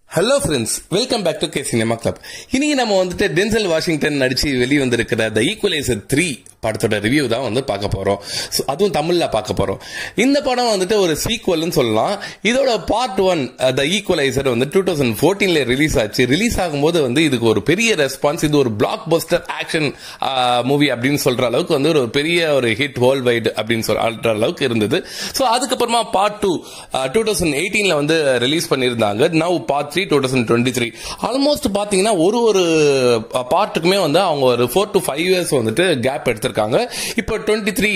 hello friends welcome back to K cinema club இன்னைக்கு நம்ம வந்துட்டு டென்சல் வாஷிங்டன் நடிச்சு வெளியே வந்திருக்கிற த ஈக்குவலைசர் த்ரீ படத்தோட ரிவ்யூ தான் வந்து பார்க்க போறோம் So, அதுவும் தமிழ்ல பார்க்க போறோம் இந்த படம் வந்துட்டு ஒரு சீக்வல்னு சொல்லலாம் இதோட பார்ட் ஒன் த ஈக்குவலைசர் வந்து டூ தௌசண்ட் ஃபோர்டீன்ல ரிலீஸ் ஆச்சு ரிலீஸ் ஆகும்போது வந்து இதுக்கு ஒரு பெரிய ரெஸ்பான்ஸ் இது ஒரு பிளாக் பஸ்டர் ஆக்ஷன் மூவி அப்படின்னு சொல்ற அளவுக்கு வந்து ஒரு பெரிய ஒரு ஹிட் வேர்ல்ட் வைடு அப்படின்னு சொல்ற அளவுக்கு இருந்தது ஸோ அதுக்கப்புறமா பார்ட் டூ டூ தௌசண்ட் எயிட்டீன்ல வந்து ரிலீஸ் பண்ணியிருந்தாங்க now part three two thousand twenty three almost பார்த்தீங்கன்னா ஒரு ஒரு பார்ட்டுக்குமே வந்து அவங்க ஒரு ஃபோர் டு ஃபைவ் இயர்ஸ் வந்துட்டு கேப் எடுத்திருக்காங்க இப்போ டுவெண்ட்டி த்ரீ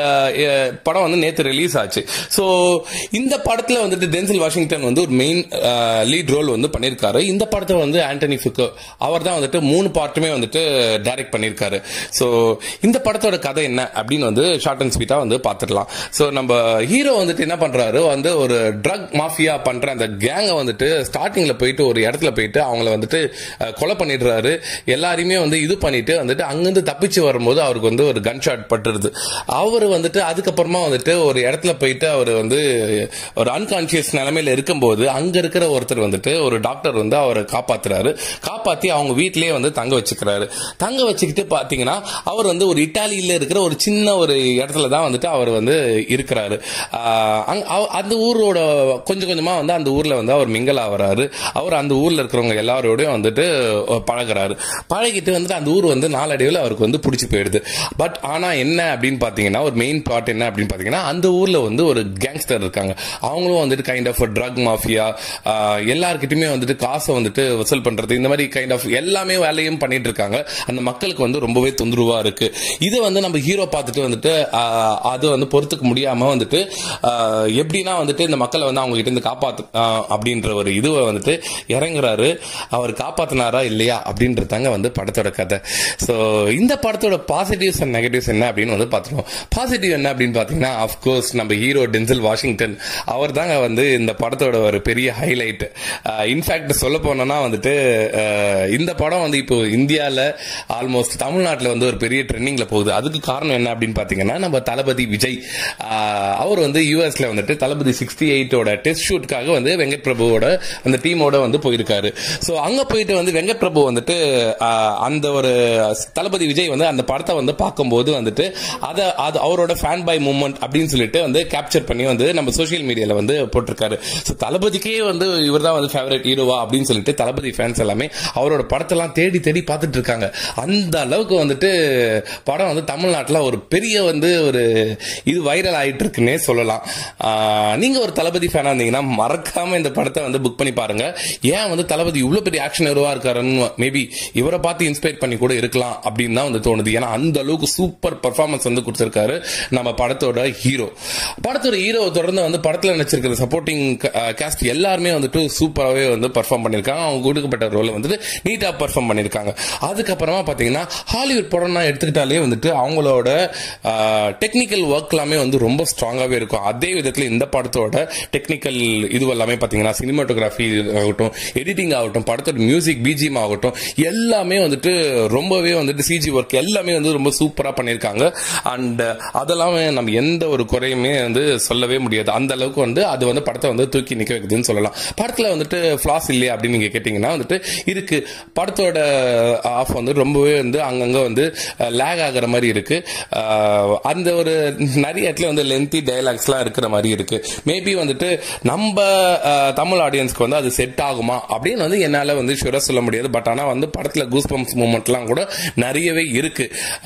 படம் வந்து நேற்று ரிலீஸ் ஆச்சு ஸோ இந்த படத்தில் வந்துட்டு டென்சில் வாஷிங்டன் வந்து ஒரு மெயின் லீட் ரோல் வந்து பண்ணியிருக்காரு இந்த படத்தில் வந்து ஆண்டனி ஃபிக்கோ அவர் தான் வந்துட்டு மூணு பார்ட்டுமே வந்துட்டு டைரக்ட் பண்ணியிருக்காரு ஸோ இந்த படத்தோட கதை என்ன அப்படின்னு வந்து ஷார்ட் அண்ட் ஸ்வீட்டா வந்து பார்த்துடலாம் ஸோ நம்ம ஹீரோ வந்துட்டு என்ன பண்றாரு வந்து ஒரு ட்ரக் மாஃபியா பண்ற அந்த கேங்கை வந்துட்டு ஸ்டார்டிங்ல போயிட்டு ஒரு இடத்துல போயிட்டு அவங்கள வந்துட்டு அஹ், கொலை பண்ணிடுறாரு எல்லாரையுமே வந்து இது பண்ணிட்டு வந்துட்டு அங்கிருந்து தப்பிச்சு வரும்போது அவருக்கு வந்து ஒரு கன் ஷாட் பட்டுருது அவர் வந்துட்டு அதுக்கப்புறமா வந்துட்டு ஒரு இடத்துல போயிட்டு அவர் வந்து ஒரு அன்கான்சியஸ் நிலைமையில இருக்கும்போது அங்க இருக்கிற ஒருத்தர் வந்துட்டு ஒரு டாக்டர் வந்து அவரை காப்பாத்துறாரு காப்பாத்தி அவங்க வீட்டிலேயே வந்து தங்க வச்சுக்கிறாரு தங்க வச்சுக்கிட்டு பாத்தீங்கன்னா அவர் வந்து ஒரு இட்டாலியில இருக்கிற ஒரு சின்ன ஒரு இடத்துல தான் வந்துட்டு அவர் வந்து இருக்கிறாரு ஆஹ் அங்க- அவ- அந்த ஊரோட கொஞ்சம் கொஞ்சமா வந்து அந்த ஊர்ல வந்து அவர் மிங்கல் ஆகுறாரு அவர் அந்த ஊர்ல இருக்கிறவங்க எல்லாரோடையும் வந்துட்டு பழகுறாரு பழகிட்டு வந்துட்டு அந்த ஊர் வந்து நாளடைவில் அவருக்கு வந்து பிடிச்சி போயிடுது பட் ஆனா என்ன அப்படின்னு பாத்தீங்கன்னா ஒரு மெயின் பிளாட் என்ன அப்படின்னு பாத்தீங்கன்னா அந்த ஊர்ல வந்து ஒரு கேங்ஸ்டர் இருக்காங்க அவங்களும் வந்துட்டு கைண்ட் ஆஃப் ட்ரக் மாஃபியா எல்லார்கிட்டயுமே வந்துட்டு காசை வந்துட்டு வசூல் பண்றது இந்த மாதிரி கைண்ட் ஆஃப் எல்லாமே வேலையும் பண்ணிட்டு இருக்காங்க அந்த மக்களுக்கு வந்து ரொம்பவே தொந்தரவா இருக்கு இது வந்து நம்ம ஹீரோ பார்த்துட்டு வந்துட்டு ஆஹ், அது வந்து பொறுத்துக்க முடியாம வந்துட்டு ஆஹ், எப்படின்னா வந்துட்டு இந்த மக்களை வந்து அவங்க கிட்ட இருந்து காப்பாத்து ஆஹ், அப்படின்ற ஒரு இதுவை வந்துட்டு இறங்குறாரு அவர் காப்பாத்தினாரா இல்லையா அப்படின்றதாங்க வந்து படத்தோட கதை ஸோ இந்த படத்தோட பாசிட்டிவ்ஸ் அண்ட் நெகட்டிவ்ஸ் என்ன அப்படின்னு வந்து பார்த்துருவோம் பாசிட்டிவ் என்ன அப்படின்னு பார்த்தீங்கன்னா அஃப்கோர்ஸ் நம்ம ஹீரோ டென்சல் வாஷிங்டன் அவர் தாங்க வந்து இந்த படத்தோட ஒரு பெரிய ஹைலைட் இன்ஃபேக்ட் சொல்ல போனோம்னா வந்துட்டு ஆஹ், இந்த படம் வந்து இப்போ இந்தியாவில் ஆல்மோஸ்ட் தமிழ்நாட்டில் வந்து ஒரு பெரிய ட்ரெண்டிங்ல போகுது அதுக்கு காரணம் என்ன அப்படின்னு பார்த்தீங்கன்னா நம்ம தளபதி விஜய் ஆஹ், அவர் வந்து யூஎஸ்ல வந்துட்டு தளபதி சிக்ஸ்டி எயிட்டோட டெஸ்ட் ஷூட்காக வந்து வெங்கட் பிரபுவோட அந்த டீமோட வந்து போயிருக்காரு ஸோ அங்க போயிட்டு வந்து வெங்கட் பிரபு வந்துட்டு ஆஹ், அந்த ஒரு தளபதி விஜய் வந்து அந்த படத்தை வந்து பார்க்கும்போது வந்துட்டு அதை அது அவரோட ஃபேன் பை மூமெண்ட் அப்படின்னு சொல்லிட்டு வந்து கேப்சர் பண்ணி வந்து நம்ம சோஷியல் மீடியால வந்து போட்டிருக்காரு ஸோ தளபதிக்கே வந்து இவர் தான் வந்து ஃபேவரட் ஹீரோவா அப்படின்னு சொல்லிட்டு தளபதி ஃபேன்ஸ் எல்லாமே அவரோட படத்தெல்லாம் தேடி தேடி பார்த்துட்டு இருக்காங்க அந்த அளவுக்கு வந்துட்டு படம் வந்து தமிழ்நாட்டில் ஒரு பெரிய வந்து ஒரு இது வைரல் ஆயிட்டு இருக்குன்னே சொல்லலாம் ஆஹ், நீங்க ஒரு தளபதி ஃபேனா இருந்தீங்கன்னா மறக்காம இந்த படத்தை வந்து புக் பண்ணி பாருங்க ஏன் வந்து தளபதி இவ்வளவு பெரிய ஆக்ஷன் ஹீரோவா இருக்காருன்னு மேபி இவரை பார்த்து இன்ஸ்பயர் பண்ணி கூட இருக்கலாம் அப்படின்னு தான் வந்து தோணுது ஏன்னா அந்த அளவுக்கு சூப்பர் பர்ஃபார்மன்ஸ் வந்து கொடுத்திருக்காரு நம்ம படத்தோட ஹீரோ படத்தோட ஹீரோ தொடர்ந்து வந்து படத்துல நடிச்சிருக்கிற சப்போர்ட்டிங் கேஸ்ட் எல்லாருமே வந்துட்டு சூப்பராகவே வந்து பர்ஃபார்ம் பண்ணியிருக்காங்க அவங்க கொடுக்கப்பட்ட ரோலை வந்துட்டு நீட்டா பர்ஃபார்ம் பண்ணியிருக்காங்க அதுக்கப்புறமா பாத்தீங்கன்னா ஹாலிவுட் படம்னா எடுத்துக்கிட்டாலே வந்துட்டு அவங்களோட டெக்னிக்கல் ஒர்க் எல்லாமே வந்து ரொம்ப ஸ்ட்ராங்காகவே இருக்கும் அதே விதத்தில் இந்த படத்தோட டெக்னிக்கல் இது எல்லாமே பார்த்தீங்கன்னா சினிமாட்டோகிராஃபி ஆகட்டும் எடிட்டிங் ஆகட்டும் படத்தோட மியூசிக் பிஜிஎம் ஆகட்டும் எல்லாமே வந்துட்டு ரொம்பவே வந்துட்டு சிஜி ஒர்க் எல்லாமே வந்து ரொம்ப சூப்பராக பண்ணியிருக்காங்க அண்ட் அதெல்லாம் நம்ம எந்த ஒரு குறையுமே வந்து சொல்லவே முடியாது அந்த அளவுக்கு வந்து அது வந்து படத்தை வந்து தூக்கி நிற்க வைக்குதுன்னு சொல்லலாம் படத்தில் வந்துட்டு ஃப்ளாஸ் இல்லையா அப்படின்னு நீங்கள் கேட்டிங்கன்னா வந்துட்டு இருக்கு படத்தோட ஆஃப் வந்து ரொம்பவே வந்து அங்கங்கே வந்து லேக் ஆகுற மாதிரி இருக்கு அஹ், அந்த ஒரு நிறைய இடத்துல வந்து லென்த்தி டைலாக்ஸ்லாம் இருக்கிற மாதிரி இருக்கு மேபி வந்துட்டு நம்ம அஹ், தமிழ் ஆடியன்ஸ்க்கு வந்து அது செட் ஆகுமா அப்படின்னு வந்து என்னால் வந்து ஷுவராக சொல்ல முடியாது பட் ஆனால் வந்து படத்தில் கூஸ் பம்ப்ஸ் மூமெண்ட்லாம் கூட நிறையவே இருக்கு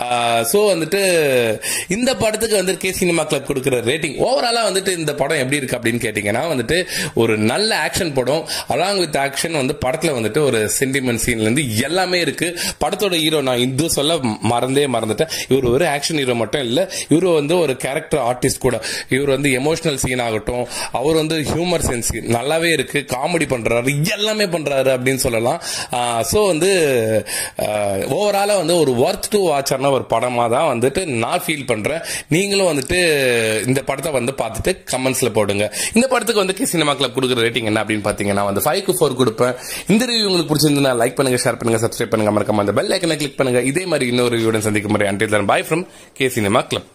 ஸோ வந்துட்டு இந்த படத்துக்கு வந்து கே சினிமா கிளப் கொடுக்குற ரேட்டிங் ஓவராலாக வந்துட்டு இந்த படம் எப்படி இருக்கு அப்படின்னு கேட்டிங்கன்னா வந்துட்டு ஒரு நல்ல ஆக்ஷன் படம் அலாங் வித் ஆக்ஷன் வந்து படத்தில் வந்துட்டு ஒரு சென்டிமெண்ட் சீன்ல இருந்து எல்லாமே இருக்கு படத்தோட ஹீரோ நான் இது சொல்ல மறந்தே மறந்துட்டேன் இவர் ஒரு ஆக்ஷன் ஹீரோ மட்டும் இல்ல இவர் வந்து ஒரு கேரக்டர் ஆர்டிஸ்ட் கூட இவர் வந்து எமோஷனல் சீன் ஆகட்டும் அவர் வந்து ஹியூமர் சென்ஸ் நல்லாவே இருக்கு காமெடி பண்றாரு எல்லாமே பண்றாரு அப்படின்னு சொல்லலாம் ஸோ வந்து ஓவராலா வந்து ஒரு ஒர்த் டு வாட்சர்னா ஒரு படமா தான் வந்துட்டு நான் ஃபீல் பண்றேன் நீங்களும் வந்துட்டு இந்த படத்தை வந்து பார்த்துட்டு கமெண்ட்ஸ்ல போடுங்க இந்த படத்துக்கு வந்து சினிமா கிளப் கொடுக்குற ரேட்டிங் என்ன அப்படின்னு பாத்தீங்கன்னா வந்து ஃபைவ் டு ஃபோர் கொடுப்பேன் இந்த ரிவ்யூ உங்களுக்கு பிடிச்சிருந்தா லைக் பண்ணுங்க ஷேர் பண்ணுங்க சப்ஸ்கிரைப் பண்ணுங்க மறக்காம அந்த பெல் ஐக்கனை கிளிக் பண்ணுங்க இதே மாதிரி இன்னொரு ரிவ்யூடன் சந்திக்கும் முறை until bye from K cinema club